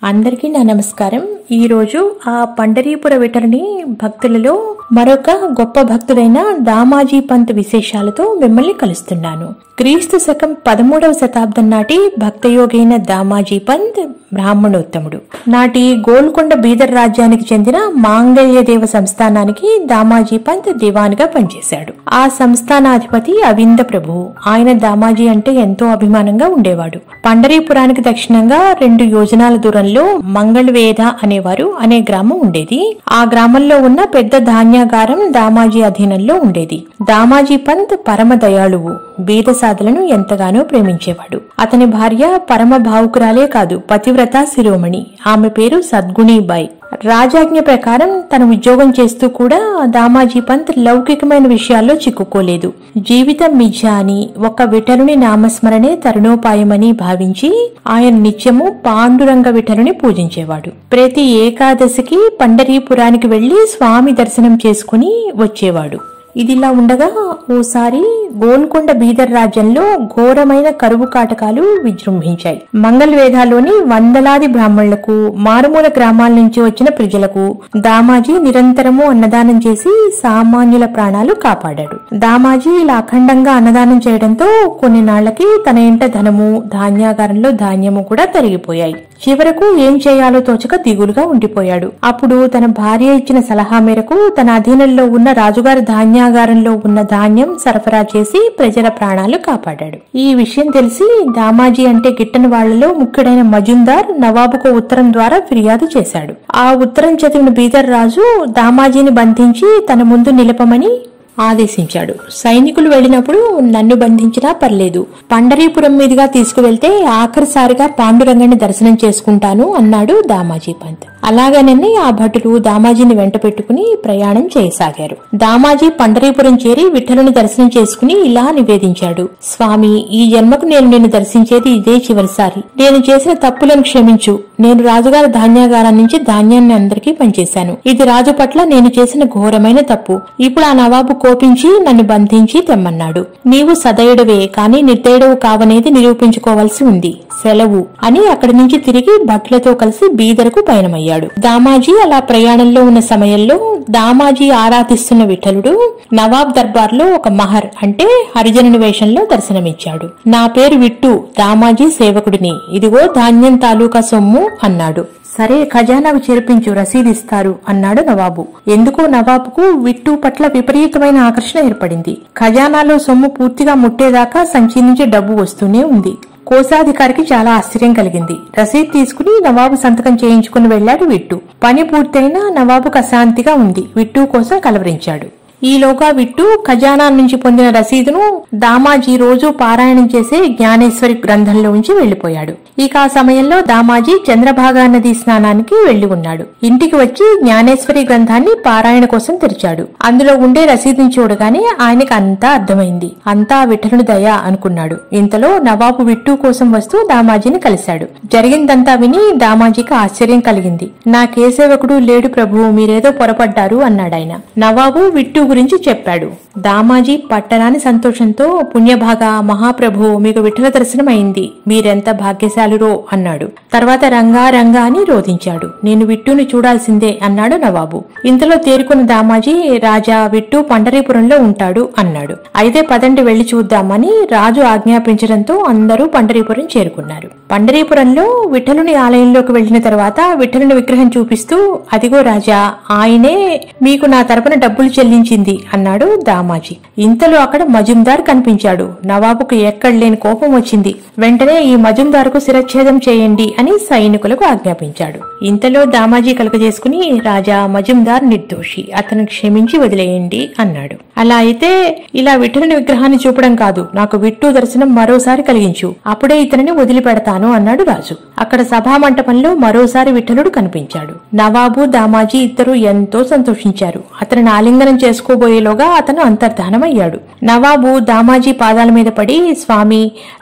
అందరికీ నా నమస్కారం ఈ రోజు ఆ పండరీపుర విఠలని భక్తులలో మరొక గొప్ప భక్తుడైన దామాజీ పంత్ విశేషాలతో మిమ్మల్ని కలుస్తున్నాను క్రీస్తు శకం పదమూడవ శతాబ్దం నాటి భక్తయోగైన దామాజీ పంత్ బ్రాహ్మణోత్తముడు నాటి గోల్కొండ బీదర్ రాజ్యానికి చెందిన మాంగళ్యదేవ సంస్థానానికి దామాజీ పంత్ దివాన్గా పనిచేశాడు ఆ సంస్థానాధిపతి అవింద ప్రభువు ఆయన దామాజీ అంటే ఎంతో అభిమానంగా ఉండేవాడు పండరీపురానికి దక్షిణంగా రెండు యోజనాల దూరంలో మంగళవేద అనేవారు అనే గ్రామం ఉండేది ఆ గ్రామంలో ఉన్న పెద్ద ధాన్యాగారం దామాజీ అధీనంలో ఉండేది దామాజీ పంత్ పరమ దయాళువు బీద సాధులను ఎంతగానో ప్రేమించేవాడు అతని భార్య పరమ భావుకురాలే కాదు పతివ్రత శిరోమణి ఆమె పేరు సద్గుణీబాయి రాజాజ్ఞ ప్రకారం తన ఉద్యోగం చేస్తూ కూడా దామాజీ పంత్ లౌకికమైన విషయాల్లో చిక్కుకోలేదు జీవితం మిథ్య అని ఒక విఠలుని నామస్మరణే తరుణోపాయమని భావించి ఆయన నిత్యము పాండురంగ విఠలుని పూజించేవాడు ప్రతి ఏకాదశికి పండరీపురానికి వెళ్లి స్వామి దర్శనం చేసుకుని వచ్చేవాడు ఇదిలా ఉండగా ఓసారి గోల్కొండ బీదర్ రాజ్యంలో ఘోరమైన కరువు కాటకాలు విజృంభించాయి మంగళ వేదాల్లోని వందలాది బ్రాహ్మణులకు మారుమూల గ్రామాల నుంచి వచ్చిన ప్రజలకు దామాజీ నిరంతరము అన్నదానం చేసి సామాన్యుల ప్రాణాలు కాపాడాడు దామాజీ ఇలా అఖండంగా అన్నదానం చేయడంతో కొన్ని నాళ్లకి తన ఇంట ధనము ధాన్యాగారంలో ధాన్యము కూడా తరిగిపోయాయి చివరకు ఏం చేయాలో తోచక దిగులుగా ఉండిపోయాడు అప్పుడు తన భార్య ఇచ్చిన సలహా మేరకు తన అధీనంలో ఉన్న రాజుగారి ధాన్యాగారంలో ఉన్న ధాన్యం సరఫరా చేసి ప్రజల ప్రాణాలు కాపాడాడు ఈ విషయం తెలిసి దామాజీ అంటే గిట్టని వాళ్లలో ముఖ్యుడైన మజుందార్ నవాబుకు ఉత్తరం ద్వారా ఫిర్యాదు చేశాడు ఆ ఉత్తరం చదివిన బీదర్ రాజు దామాజీని బంధించి తన ముందు నిలపమని ఆదేశించాడు సైనికులు వెళ్ళినప్పుడు నన్ను బంధించినా పర్లేదు పండరీపురం మీదుగా తీసుకువెళ్తే ఆఖరిసారిగా పాండురంగని దర్శనం చేసుకుంటాను అన్నాడు దామాజీ పంత్ అలాగనని ఆ భటులు దామాజీని వెంట పెట్టుకుని ప్రయాణం చేయసాగారు దామాజీ పండరీపురం చేరి విఠలుని దర్శనం చేసుకుని ఇలా నివేదించాడు స్వామి ఈ జన్మకు నేను నిన్ను దర్శించేది ఇదే చివరిసారి నేను చేసిన తప్పులను క్షమించు నేను రాజుగారి ధాన్యాగారం నుంచి ధాన్యాన్ని అందరికీ పనిచేశాను ఇది రాజు పట్ల నేను చేసిన ఘోరమైన తప్పు ఇప్పుడు ఆ నవాబు కోపించి నన్ను బంధించి తెమ్మన్నాడు నీవు సదయుడవే కాని నిర్దయుడవు కావనేది నిరూపించుకోవాల్సి ఉంది సెలవు అని అక్కడి నుంచి తిరిగి భట్లతో కలిసి బీదరకు పయనమయ్యాడు దామాజీ అలా ప్రయాణంలో ఉన్న సమయంలో దామాజీ ఆరాధిస్తున్న విఠలుడు నవాబ్ దర్బార్లో ఒక మహర్ అంటే హరిజనుని వేషంలో దర్శనమిచ్చాడు నా పేరు విట్టు దామాజీ సేవకుడిని ఇదిగో ధాన్యం తాలూకా సొమ్ము అన్నాడు సరే ఖజానాకు చేర్పించు రసీదిస్తారు అన్నాడు నవాబు ఎందుకో నవాబుకు విట్టు పట్ల విపరీతమైన ఆకర్షణ ఏర్పడింది ఖజానాలో సొమ్ము పూర్తిగా ముట్టేదాకా సంచి నుంచి డబ్బు వస్తూనే ఉంది కోశాధికారికి చాలా ఆశ్చర్యం కలిగింది రసీద్ తీసుకుని నవాబు సంతకం చేయించుకుని వెళ్లాడు విట్టు పని పూర్తయినా నవాబుకు అశాంతిగా ఉంది విట్టు కోసం కలవరించాడు ఈలోగా విట్టు ఖజానా నుంచి పొందిన రసీదును దామాజీ రోజు పారాయణం చేసే జ్ఞానేశ్వరి గ్రంథంలో ఉంచి వెళ్లిపోయాడు ఇక ఆ సమయంలో దామాజీ చంద్రభాగా నది స్నానానికి వెళ్లి ఉన్నాడు ఇంటికి వచ్చి జ్ఞానేశ్వరి గ్రంథాన్ని పారాయణ కోసం తెరిచాడు అందులో ఉండే రసీదుని చూడగానే ఆయనకు అంతా అర్థమైంది అంతా విఠలుని దయ అనుకున్నాడు ఇంతలో నవాబు విట్టు కోసం వస్తూ దామాజీని కలిశాడు జరిగిందంతా విని దామాజీకి ఆశ్చర్యం కలిగింది నా కేసేవకుడు లేడు ప్రభు మీరేదో పొరపడ్డారు అన్నాడాయన నవాబు విట్టు గురించి చెప్పాడు దామాజీ పట్టరాని సంతోషంతో పుణ్యభాగ మహాప్రభు మీకు విఠల దర్శనం అయింది మీరెంత భాగ్యశాలురో అన్నాడు తర్వాత రంగా రంగా అని రోధించాడు నేను విట్టుని చూడాల్సిందే అన్నాడు నవాబు ఇంతలో తేరుకున్న దామాజీ రాజా విట్టు పండరీపురంలో ఉంటాడు అన్నాడు అయితే పదండి వెళ్లి చూద్దామని రాజు ఆజ్ఞాపించడంతో అందరూ పండరీపురం చేరుకున్నారు పండరీపురంలో విఠలుని ఆలయంలోకి వెళ్లిన తర్వాత విఠలుని విగ్రహం చూపిస్తూ అదిగో రాజా ఆయనే మీకు నా తరపున డబ్బులు చెల్లించింది అన్నాడు దామాజీ ఇంతలో అక్కడ మజుందార్ కనిపించాడు నవాబుకు ఎక్కడ లేని కోపం వచ్చింది వెంటనే ఈ మజుందార్కు శిరచ్ఛేదం చేయండి అని సైనికులకు ఆజ్ఞాపించాడు ఇంతలో దామాజీ కలుగజేసుకుని రాజా మజుందార్ నిర్దోషి అతను క్షమించి వదిలేయండి అన్నాడు అలా అయితే ఇలా విఠలుని విగ్రహాన్ని చూపడం కాదు నాకు విట్టు దర్శనం మరోసారి కలిగించు అప్పుడే ఇతనిని వదిలిపెడతాను అన్నాడు రాజు అక్కడ సభా మంటపంలో మరోసారి విఠలుడు కనిపించాడు నవాబు దామాజీ ఇద్దరు ఎంతో సంతోషించారు అతనిని ఆలింగనం చేసుకోబోయేలోగా అతను అంతర్ధానమయ్యాడు నవాబు దామాజీ పాదాల మీద పడి స్వామి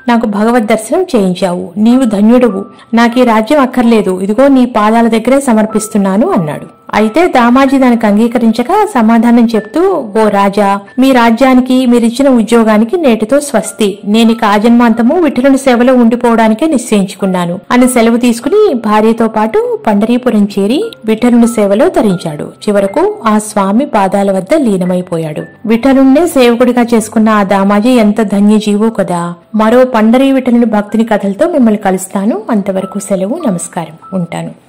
నాకు భగవద్ దర్శనం చేయించావు నీవు ధన్యుడువు నాకు ఈ రాజ్యం అక్కర్లేదు ఇదిగో నీ పాదాల దగ్గరే సమర్పిస్తున్నాను అన్నాడు అయితే దామాజీ దానికి అంగీకరించక సమాధానం చెప్తూ ఓ రాజా మీ రాజ్యానికి మీరిచ్చిన ఉద్యోగానికి నేటితో స్వస్తి నేను ఇక ఆజన్మాంతము విఠలుని సేవలో ఉండిపోవడానికే నిశ్చయించుకున్నాను అని సెలవు తీసుకుని భార్యతో పాటు పండరీపురం చేరి విఠలుని సేవలో తరించాడు చివరకు ఆ స్వామి పాదాల వద్ద లీనమైపోయాడు విఠలుణ్ణే సేవకుడిగా చేసుకున్న ఆ దామాజీ ఎంత ధన్యజీవో కదా మరో పండరీ విఠలుని భక్తుని కథలతో మిమ్మల్ని కలుస్తాను అంతవరకు సెలవు నమస్కారం ఉంటాను